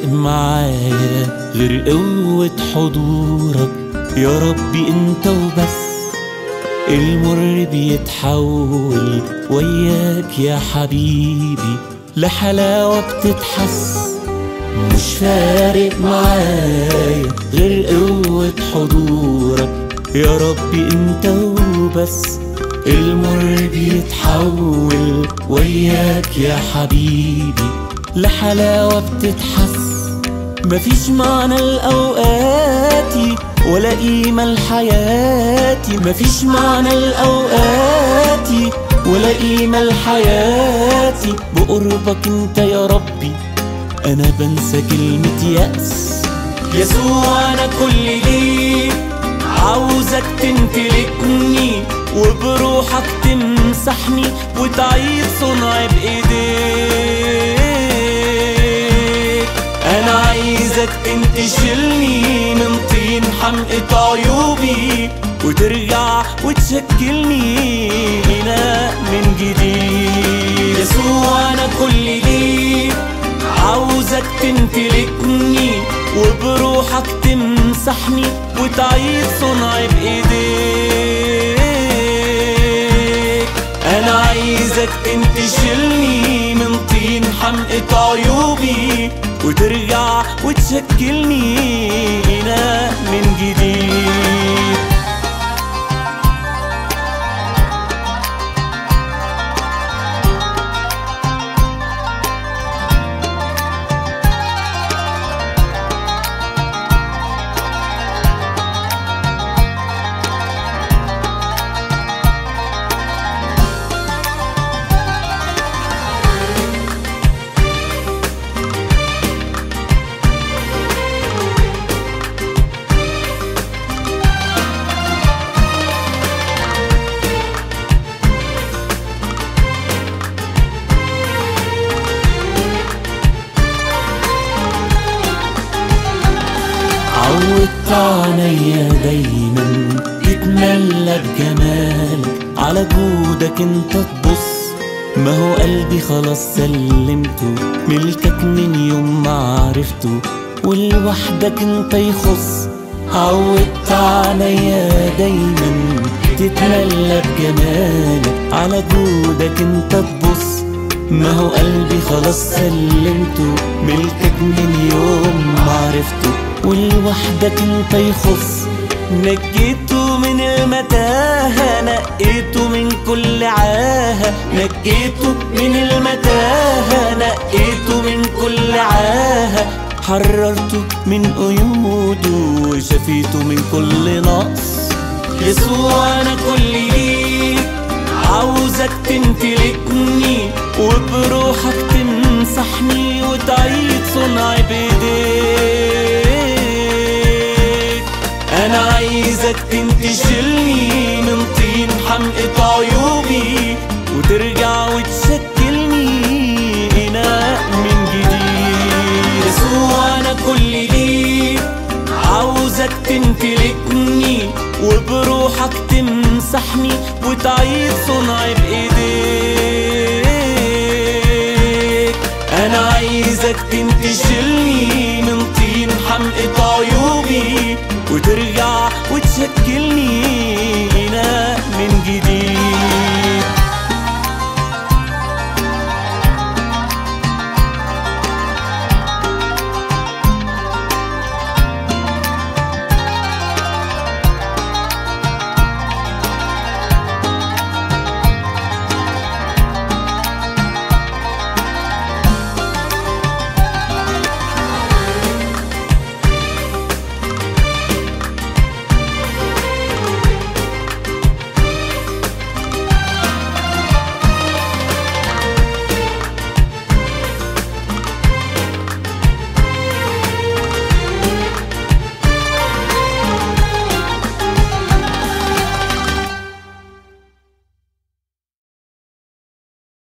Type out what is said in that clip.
فارق معايا غير قوة حضورك يا ربي انت وبس المر بيتحول وياك يا حبيبي لحلاوة بتتحس مش فارق معايا غير قوة حضورك يا ربي انت وبس المر بيتحول وياك يا حبيبي لحلاوة بتتحس مفيش معنى لأوقاتي ولا قيمة لحياتي مفيش معنى لأوقاتي ولا قيمة لحياتي بقربك انت يا ربي انا بنسى كلمة يأس يسوع انا كل ليك عاوزك تمتلكني وبروحك تمسحني وتعيد صنع بايديك انا عايزك تنتشلني من طين حمقى عيوبي وترجع وتشكلني إناء من جديد يسوع انا كل ليك عاوزك تمتلكني وبروحك تمسحني وتعيد صنع بايديك انا عايزك تنتشلني من طين حمقى عيوبي وترجع وتشكلني إناء من جديد عودت عينيا دايما تتملى بجمالك على جودك انت تبص ما هو قلبي خلاص سلمته ملكك من يوم ما عرفته ولوحدك انت يخص عودت عينيا دايما تتملى بجمالك على جودك انت تبص ما هو قلبي خلاص سلمته ملكك من يوم ما عرفته ولوحدك انت يخص نجيته من المتاهة نقيته من كل عاهة نجيته من المتاهة نقيته من كل عاهة حررته من قيوده وشفيته من كل نقص يسوع انا كل ليك عاوزك تمتلكني وبروحك تمسحني وتعيد صنع بايديك انا عايزك تنتشلني من طين حمقى عيوبي وترجع وتشكلني إناء من جديد يسوع انا كل ليك عاوزك تمتلكني وبروحك تمسحني وتعيد صنع بايديك انا عايزك تنتشلني من طين حمقى عيوبي وترجع وتشكلني